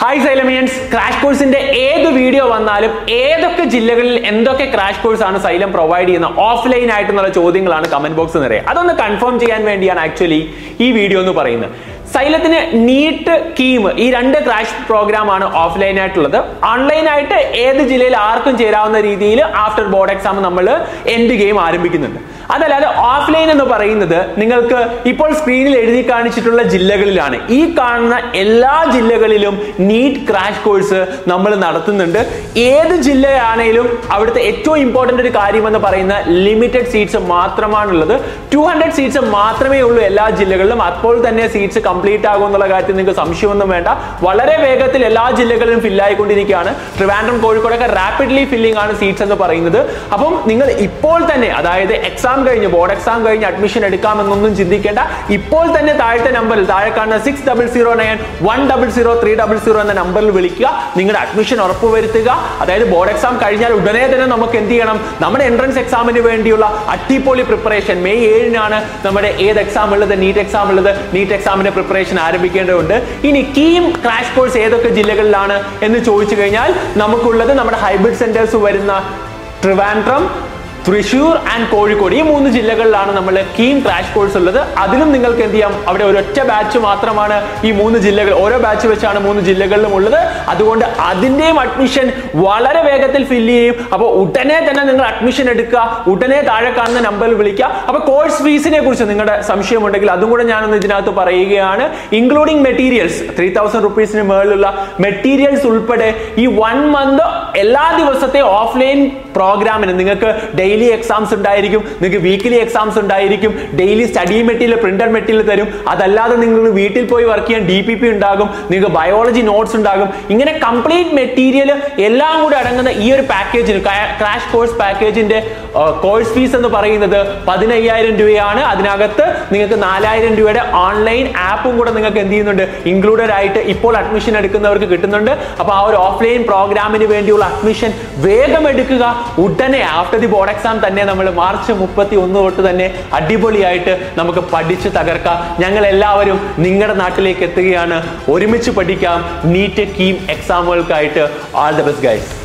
hi സൈലമിയൻസ് crash കോഴ്സിന്റെ ഏത് video വന്നാലും ഏതൊക്കെ ജില്ലകളിൽ എന്തൊക്കെ ക്രാഷ് കോഴ്സ് ആണ് സൈലം പ്രൊവൈഡ് ചെയ്യുന്ന ഓഫ്ലൈൻ ആയിട്ടുള്ള ചോദ്യങ്ങളാണ് കമന്റ് ബോക്സ് നിറയെ അതൊന്ന് കൺഫേം ചെയ്യാൻ വേണ്ടിയാണ് ആക്ച്വലി ഈ വീഡിയോ എന്ന് പറയുന്നത് സൈലത്തിന് നീറ്റ് കീം ഈ രണ്ട് ക്രാഷ് പ്രോഗ്രാം ആണ് ഓഫ്ലൈൻ ആയിട്ടുള്ളത് ഓൺലൈൻ ആയിട്ട് ഏത് ജില്ലയിൽ ആർക്കും ചേരാവുന്ന രീതിയിൽ ആഫ്റ്റർ ബോർഡ് എക്സാം നമ്മൾ എൻഡ് ഗെയിം ആരംഭിക്കുന്നുണ്ട് അതല്ലാതെ ഓഫ്ലൈൻ എന്ന് പറയുന്നത് നിങ്ങൾക്ക് ഇപ്പോൾ സ്ക്രീനിൽ എഴുതി കാണിച്ചിട്ടുള്ള ജില്ലകളിലാണ് ഈ കാണുന്ന എല്ലാ ജില്ലകളിലും നീറ്റ് ക്രാഷ് കോഴ്സ് നമ്മൾ നടത്തുന്നുണ്ട് ഏത് ജില്ലയാണേലും അവിടുത്തെ ഏറ്റവും ഇമ്പോർട്ടന്റ് ഒരു കാര്യം എന്ന് പറയുന്ന ലിമിറ്റഡ് സീറ്റ്സ് മാത്രമാണുള്ളത് ടു ഹൺഡ്രഡ് സീറ്റ്സ് മാത്രമേ ഉള്ളൂ എല്ലാ ജില്ലകളിലും അപ്പോൾ തന്നെ സീറ്റ്സ് കംപ്ലീറ്റ് ആകും എന്നുള്ള കാര്യത്തിൽ നിങ്ങൾക്ക് സംശയമൊന്നും വേണ്ട വളരെ വേഗത്തിൽ എല്ലാ ജില്ലകളിലും ഫില്ല് ആയിക്കൊണ്ടിരിക്കുകയാണ് ട്രിവാൻഡ്രം കോഴിക്കോടൊക്കെ റാപ്പിഡ്ലി ഫില്ലിംഗ് ആണ് സീറ്റ്സ് എന്ന് പറയുന്നത് അപ്പം നിങ്ങൾ ഇപ്പോൾ തന്നെ അതായത് എക്സാം കഴിഞ്ഞ് ബോർഡ് എക്സാം കഴിഞ്ഞ് അഡ്മിഷൻ എടുക്കാമെന്നൊന്നും ചിന്തിക്കേണ്ട ഇപ്പോൾ തന്നെ താഴത്തെ നമ്പറിൽ താഴെ കാണുന്ന six double zero nine one double zero three double zero എന്ന നമ്പറിൽ വിളിക്കുക നിങ്ങളുടെ അഡ്മിഷൻ ഉറപ്പുവരുത്തുക അതായത് ബോർഡ് എക്സാം കഴിഞ്ഞാൽ ഉടനെ തന്നെ നമുക്ക് എന്ത് ചെയ്യണം നമ്മുടെ എൻട്രൻസ് എക്സാമിന് വേണ്ടിയുള്ള അട്ടിപ്പൊളി പ്രിപ്പറേഷൻ മെയ് ഏഴിനാണ് നമ്മുടെ ഏത് എക്സാം ഉള്ളത് നീറ്റ് എക്സാം ഉള്ളത് നീറ്റ് എക്സാമിന്റെ പ്രിപ്പറേഷൻ ആരംഭിക്കേണ്ടതുണ്ട് ഇനി കീം ക്രാഷ് കോഴ്സ് ഏതൊക്കെ ജില്ലകളിലാണ് എന്ന് ചോദിച്ചു കഴിഞ്ഞാൽ നമുക്കുള്ളത് നമ്മുടെ ഹൈബ്രിഡ് സെന്റേഴ്സ് വരുന്ന ട്രിവാൻഡ്രം തൃശൂർ ആൻഡ് കോഴിക്കോട് ഈ മൂന്ന് ജില്ലകളിലാണ് നമ്മൾ കീം ക്രാഷ് കോഴ്സ് ഉള്ളത് അതിലും നിങ്ങൾക്ക് എന്ത് ചെയ്യാം അവിടെ ഒരൊറ്റ ബാച്ച് മാത്രമാണ് ഈ മൂന്ന് ജില്ലകൾ ഓരോ ബാച്ച് വെച്ചാണ് മൂന്ന് ജില്ലകളിലും ഉള്ളത് അതുകൊണ്ട് അതിന്റെയും അഡ്മിഷൻ വളരെ വേഗത്തിൽ ഫില്ല് ചെയ്യും അപ്പോൾ ഉടനെ തന്നെ നിങ്ങൾ അഡ്മിഷൻ എടുക്കുക ഉടനെ താഴെ കാണുന്ന നമ്പറിൽ വിളിക്കുക അപ്പോൾ കോഴ്സ് ഫീസിനെ കുറിച്ച് നിങ്ങളുടെ സംശയമുണ്ടെങ്കിൽ അതും കൂടെ ഞാനൊന്ന് ഇതിനകത്ത് പറയുകയാണ് ഇൻക്ലൂഡിംഗ് മെറ്റീരിയൽസ് ത്രീ തൗസൻഡ് റുപ്പീസിന് മുകളിലുള്ള മെറ്റീരിയൽസ് ഉൾപ്പെടെ ഈ വൺ മന്ത് എല്ലാ ദിവസത്തെ ഓഫ്ലൈൻ പ്രോഗ്രാമിന് നിങ്ങൾക്ക് ഡെയിലി എക്സാംസ് ഉണ്ടായിരിക്കും നിങ്ങൾക്ക് വീക്കിലി എക്സാംസ് ഉണ്ടായിരിക്കും daily study material printed material തരും അതല്ലാതെ നിങ്ങൾ വീട്ടിൽ പോയി വർക്ക് ചെയ്യാൻ ഡി പി പി ഉണ്ടാകും നിങ്ങൾക്ക് ബയോളജി നോട്ട്സ് ഉണ്ടാകും ഇങ്ങനെ കംപ്ലീറ്റ് മെറ്റീരിയൽ എല്ലാം കൂടി അടങ്ങുന്ന ഈ ഒരു പാക്കേജിന് ക്രാഷ് കോഴ്സ് പാക്കേജിന്റെ കോഴ്സ് ഫീസ് എന്ന് പറയുന്നത് പതിനയ്യായിരം രൂപയാണ് അതിനകത്ത് നിങ്ങൾക്ക് നാലായിരം രൂപയുടെ ഓൺലൈൻ ആപ്പും കൂടെ നിങ്ങൾക്ക് എന്ത് ചെയ്യുന്നുണ്ട് ഇൻക്ലൂഡഡ് ആയിട്ട് ഇപ്പോൾ അഡ്മിഷൻ എടുക്കുന്നവർക്ക് കിട്ടുന്നുണ്ട് അപ്പൊ ആ ഒരു ഓഫ്ലൈൻ പ്രോഗ്രാമിന് വേണ്ടിയുള്ള അഡ്മിഷൻ വേഗം എടുക്കുക ഉടനെ ആഫ്റ്റർ ദി ബോർഡ് എക്സാം തന്നെ നമ്മൾ മാർച്ച് മുപ്പത്തി ഒന്ന് തൊട്ട് തന്നെ അടിപൊളിയായിട്ട് നമുക്ക് പഠിച്ച് തകർക്കാം ഞങ്ങൾ എല്ലാവരും നിങ്ങളുടെ നാട്ടിലേക്ക് എത്തുകയാണ് ഒരുമിച്ച് പഠിക്കാം നീറ്റ് കീം എക്സാമുകൾക്കായിട്ട് ആൾ ദ ബെസ്റ്റ് ഗൈസ്